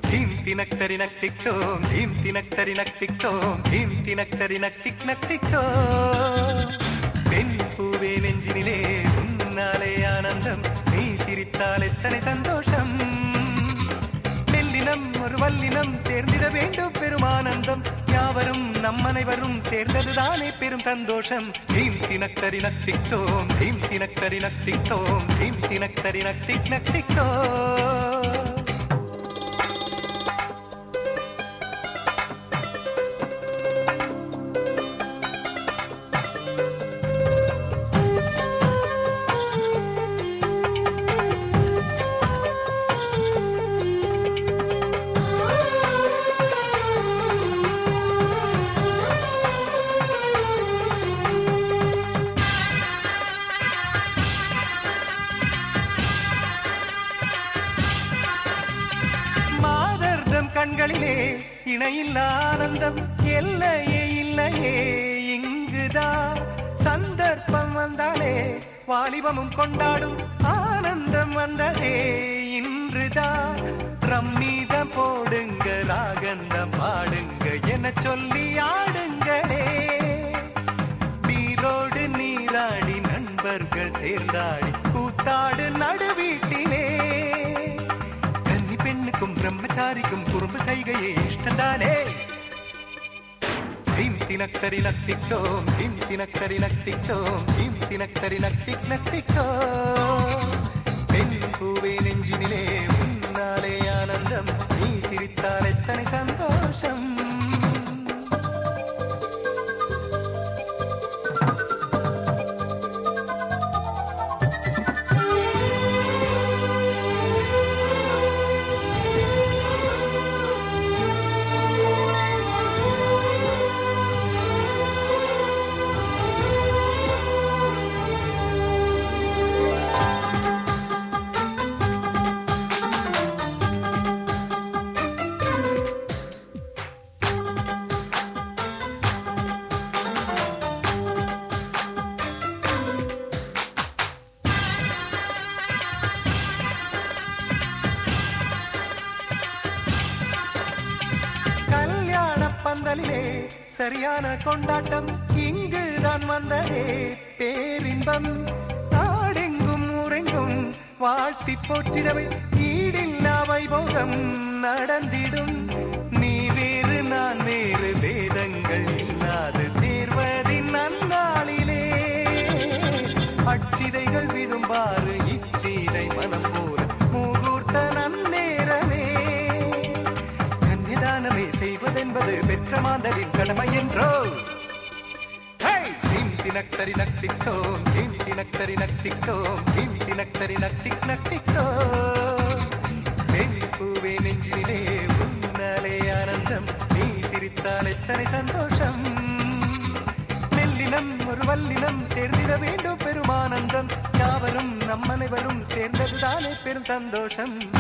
ധീം തിനക്തരി നക്തിക്തോം ധീം തിനക്തരി നക്തിക്തോം ധീം തിനക്തരി നക്തിക് നക്തിക്തോ പെൺപൂവേ നെഞ്ചിനിலே ഉന്നാലെ ആനന്ദം നീ சிரித்தால் எத்தனை சந்தோஷம் மெல்லினம் ஒரு வல்லினம் சேர்ந்திட வேண்டும் பெரும் ஆனந்தம் யாவரும் நம் அனைவரும் சேர்ந்ததுதானே பெரும் சந்தோஷம் தீம் தினக்கரி நக்திக்தோம் தீம் தினக்கரி நக்திக்தோம் தீம் தினக்கரி நக்திக் நக்திக்தோ மாதர்தம் கண்களிலே இணையில்ல ஆனந்தம் எல்லையே இல்லையே இங்குதான் சந்தர்ப்பம் வந்தாலே வாலிபமும் கொண்டாடும் ஆனந்தம் வந்ததே இன்றுதான் ரம்மீதம் போடுங்க ராகந்தம் பாடுங்க என சொல்லி ஆடுங்களே நீரோடு நீராடி நண்பர்கள் சேர்ந்தாடி கூத்தாடு நடுவீட்டிலே கன்னி பெண்ணுக்கும் பிரம்மச்சாரிக்கும் குறும்பு செய்கையே இஷ்டந்தானே ஹீம் தினக்கரி நக்திக்தோம் ஹீம் தினக்கரி நக்திக்தோம் ஹீம் தினக்கரி நக்திக் நக்திக்தோ பெண் பூவே நெஞ்சினிலே உன்னாலே ஆனந்தம் நீ சிரித்தால் எத்தனை சந்தோஷம் கல்யாண பந்தலிலே சரியான கொண்டாட்டம் இங்குதான் வந்ததே பேரின்பம் நாடெங்கும் ஊரெங்கும் வாழ்த்தி போற்றிடவை ஈடில்லா வைபோகம் நடந்திடும் நீ வேறு நான் வேறு வேதங்கள் இல்லாது சேர்வதின் நன்னாளிலே அச்சிதைகள் விடும்பாறு இச்சீதை மனம் போல முகூர்த்த நன்னேரமே கன்னிதானமே செய்வதென்பது பெற்ற மாந்தரின் கடமை என்றோ ஹேய்! தீம் தினக்தரி நக்திக்தோம் தீம் தினக்தரி நக்திக்தோம் தீம் தினக்தரி நக்திக் நக்திக்தோ பெண் பூவே நெஞ்சினிலே உன்னாலே ஆனந்தம் நீ சிரித்தால் எத்தனை சந்தோஷம் மெல்லினம் ஒரு வல்லினம் சேர்ந்திட வேண்டும் பெரும் ஆனந்தம் யாவரும் நம் அனைவரும் சேர்ந்ததுதானே பெரும் சந்தோஷம்